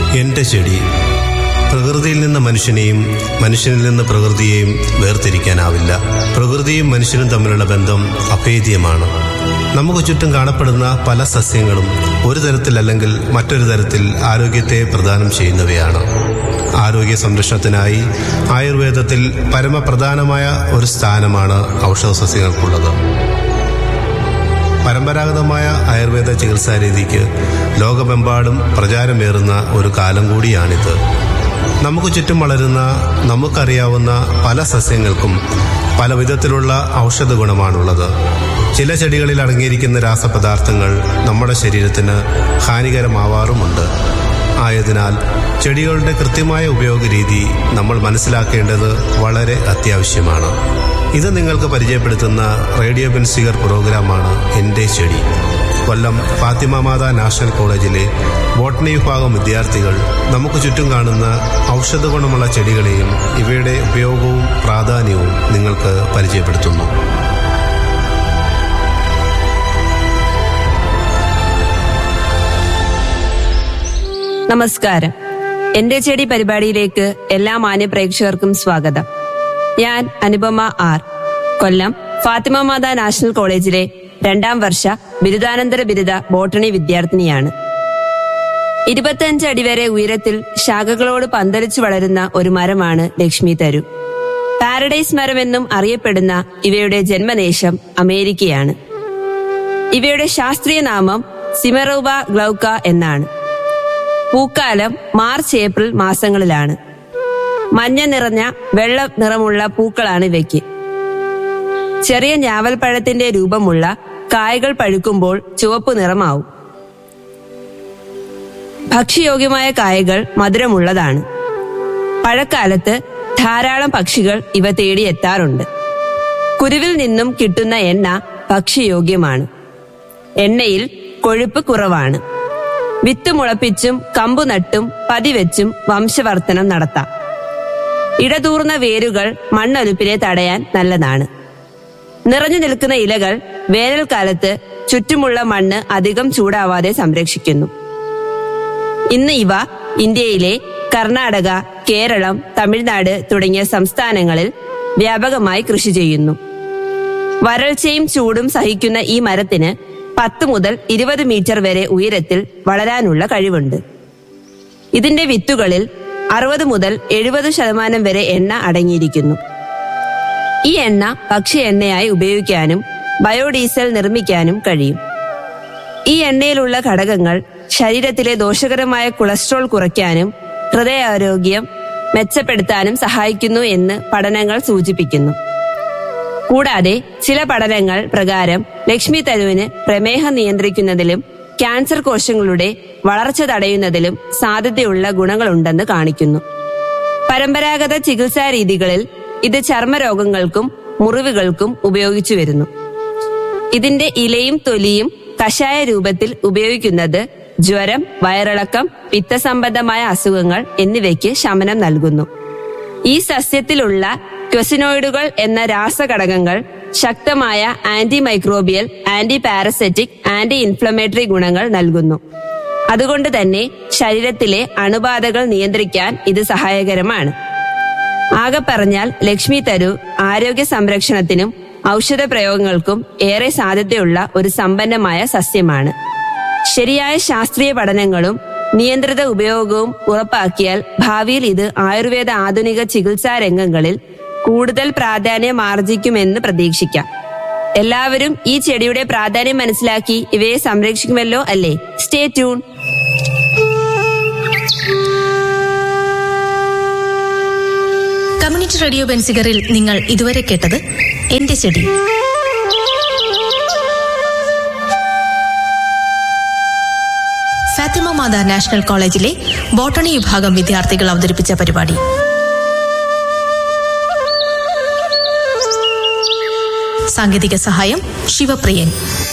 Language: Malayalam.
എൻ്റെ ചെടി പ്രകൃതിയിൽ നിന്ന് മനുഷ്യനെയും മനുഷ്യനിൽ നിന്ന് പ്രകൃതിയെയും വേർതിരിക്കാനാവില്ല പ്രകൃതിയും മനുഷ്യനും തമ്മിലുള്ള ബന്ധം അഭേദ്യമാണ് നമുക്ക് ചുറ്റും കാണപ്പെടുന്ന പല സസ്യങ്ങളും ഒരു തരത്തിലല്ലെങ്കിൽ മറ്റൊരു തരത്തിൽ ആരോഗ്യത്തെ പ്രദാനം ചെയ്യുന്നവയാണ് ആരോഗ്യ സംരക്ഷണത്തിനായി ആയുർവേദത്തിൽ പരമപ്രധാനമായ ഒരു സ്ഥാനമാണ് ഔഷധ സസ്യങ്ങൾക്കുള്ളത് പരമ്പരാഗതമായ ആയുർവേദ ചികിത്സാ രീതിക്ക് ലോകമെമ്പാടും പ്രചാരമേറുന്ന ഒരു കാലം കൂടിയാണിത് നമുക്ക് ചുറ്റും വളരുന്ന നമുക്കറിയാവുന്ന പല സസ്യങ്ങൾക്കും പല വിധത്തിലുള്ള ഔഷധ ഗുണമാണുള്ളത് ചില ചെടികളിൽ അടങ്ങിയിരിക്കുന്ന രാസപദാർത്ഥങ്ങൾ നമ്മുടെ ശരീരത്തിന് ഹാനികരമാവാറുമുണ്ട് ആയതിനാൽ ചെടികളുടെ കൃത്യമായ ഉപയോഗ രീതി നമ്മൾ മനസ്സിലാക്കേണ്ടത് വളരെ അത്യാവശ്യമാണ് ഇത് നിങ്ങൾക്ക് പരിചയപ്പെടുത്തുന്ന റേഡിയോ ബെൻസിഗർ പ്രോഗ്രാമാണ് എൻ്റെ ചെടി കൊല്ലം ഫാത്തിമ മാതാ നാഷണൽ കോളേജിലെ ബോട്ടണി വിഭാഗം വിദ്യാർത്ഥികൾ നമുക്ക് ചുറ്റും കാണുന്ന ഔഷധ ഗുണമുള്ള ചെടികളെയും ഇവയുടെ ഉപയോഗവും പ്രാധാന്യവും നിങ്ങൾക്ക് പരിചയപ്പെടുത്തുന്നു നമസ്കാരം എന്റെ ചെടി പരിപാടിയിലേക്ക് എല്ലാ മാന്യ പ്രേക്ഷകർക്കും സ്വാഗതം ഞാൻ അനുപമ ആർ കൊല്ലം ഫാത്തിമ മാതാ നാഷണൽ കോളേജിലെ രണ്ടാം വർഷ ബിരുദാനന്തര ബിരുദ ബോട്ടണി വിദ്യാർത്ഥിനിയാണ് ഇരുപത്തിയഞ്ച് അടി വരെ ഉയരത്തിൽ ശാഖകളോട് പന്തലിച്ചു വളരുന്ന ഒരു മരമാണ് ലക്ഷ്മി തരു പാരഡൈസ് മരമെന്നും അറിയപ്പെടുന്ന ഇവയുടെ ജന്മദേശം അമേരിക്കയാണ് ഇവയുടെ ശാസ്ത്രീയ നാമം സിമറോബ ഗ്ലൗക്ക എന്നാണ് പൂക്കാലം മാർച്ച് ഏപ്രിൽ മാസങ്ങളിലാണ് മഞ്ഞ നിറഞ്ഞ വെള്ള നിറമുള്ള പൂക്കളാണ് ഇവയ്ക്ക് ചെറിയ ഞാവൽപ്പഴത്തിന്റെ രൂപമുള്ള കായകൾ പഴുക്കുമ്പോൾ ചുവപ്പ് നിറമാവും ഭക്ഷ്യയോഗ്യമായ കായകൾ മധുരമുള്ളതാണ് പഴക്കാലത്ത് ധാരാളം പക്ഷികൾ ഇവ തേടിയെത്താറുണ്ട് കുരുവിൽ നിന്നും കിട്ടുന്ന എണ്ണ ഭക്ഷ്യയോഗ്യമാണ് എണ്ണയിൽ കൊഴുപ്പ് കുറവാണ് വിത്ത് മുളപ്പിച്ചും കമ്പു നട്ടും പതിവെച്ചും വംശവർദ്ധനം നടത്താം ഇടതൂർന്ന വേരുകൾ മണ്ണൊലിപ്പിനെ തടയാൻ നല്ലതാണ് നിറഞ്ഞു നിൽക്കുന്ന ഇലകൾ വേനൽക്കാലത്ത് ചുറ്റുമുള്ള മണ്ണ് അധികം ചൂടാവാതെ സംരക്ഷിക്കുന്നു ഇന്ന് ഇവ ഇന്ത്യയിലെ കർണാടക കേരളം തമിഴ്നാട് തുടങ്ങിയ സംസ്ഥാനങ്ങളിൽ വ്യാപകമായി കൃഷി ചെയ്യുന്നു വരൾച്ചയും ചൂടും സഹിക്കുന്ന ഈ മരത്തിന് പത്ത് മുതൽ ഇരുപത് മീറ്റർ വരെ ഉയരത്തിൽ വളരാനുള്ള കഴിവുണ്ട് ഇതിന്റെ വിത്തുകളിൽ അറുപത് മുതൽ എഴുപത് ശതമാനം വരെ എണ്ണ അടങ്ങിയിരിക്കുന്നു ഈ എണ്ണ ഭക്ഷ്യ എണ്ണയായി ഉപയോഗിക്കാനും ബയോഡീസൽ നിർമ്മിക്കാനും കഴിയും ഈ എണ്ണയിലുള്ള ഘടകങ്ങൾ ശരീരത്തിലെ ദോഷകരമായ കൊളസ്ട്രോൾ കുറയ്ക്കാനും ഹൃദയാരോഗ്യം മെച്ചപ്പെടുത്താനും സഹായിക്കുന്നു എന്ന് പഠനങ്ങൾ സൂചിപ്പിക്കുന്നു കൂടാതെ ചില പഠനങ്ങൾ പ്രകാരം ലക്ഷ്മി തരുവിന് പ്രമേഹം നിയന്ത്രിക്കുന്നതിലും ക്യാൻസർ കോശങ്ങളുടെ വളർച്ച തടയുന്നതിലും സാധ്യതയുള്ള ഗുണങ്ങളുണ്ടെന്ന് കാണിക്കുന്നു പരമ്പരാഗത ചികിത്സാ രീതികളിൽ ഇത് ചർമ്മരോഗങ്ങൾക്കും മുറിവുകൾക്കും ഉപയോഗിച്ചു വരുന്നു ഇതിന്റെ ഇലയും തൊലിയും കഷായ രൂപത്തിൽ ഉപയോഗിക്കുന്നത് ജ്വരം വയറിളക്കം പിത്തസംബന്ധമായ അസുഖങ്ങൾ എന്നിവയ്ക്ക് ശമനം നൽകുന്നു ഈ സസ്യത്തിലുള്ള ക്വസിനോയിഡുകൾ എന്ന രാസഘടകങ്ങൾ ശക്തമായ anti microbial anti parasitic anti inflammatory ഗുണങ്ങൾ നൽകുന്നു അതുകൊണ്ട് തന്നെ ശരീരത്തിലെ അണുബാധകൾ നിയന്ത്രിക്കാൻ ഇത് സഹായകരമാണ് ആകെ പറഞ്ഞാൽ ലക്ഷ്മി തരു ആരോഗ്യ സംരക്ഷണത്തിനും ഔഷധ പ്രയോഗങ്ങൾക്കും ഏറെ സാധ്യതയുള്ള ഒരു സമ്പന്നമായ സസ്യമാണ് ശരിയായ ശാസ്ത്രീയ പഠനങ്ങളും നിയന്ത്രിത ഉപയോഗവും ഉറപ്പാക്കിയാൽ ഭാവിയിൽ ഇത് ആയുർവേദ ആധുനിക ചികിത്സാ രംഗങ്ങളിൽ കൂടുതൽ പ്രാധാന്യം ആർജിക്കുമെന്ന് പ്രതീക്ഷിക്കാം എല്ലാവരും ഈ ചെടിയുടെ പ്രാധാന്യം മനസ്സിലാക്കി ഇവയെ സംരക്ഷിക്കുമല്ലോ അല്ലേ സ്റ്റേ ട്യൂൺ കമ്മ്യൂണിറ്റി റേഡിയോ ബെൻസിഗറിൽ നിങ്ങൾ ഇതുവരെ കേട്ടത് എന്റെ ചെടി ഫാത്തിമ മാതാ നാഷണൽ കോളേജിലെ ബോട്ടണി വിഭാഗം വിദ്യാർത്ഥികൾ അവതരിപ്പിച്ച പരിപാടി സാങ്കേതിക സഹായം ശിവപ്രിയൻ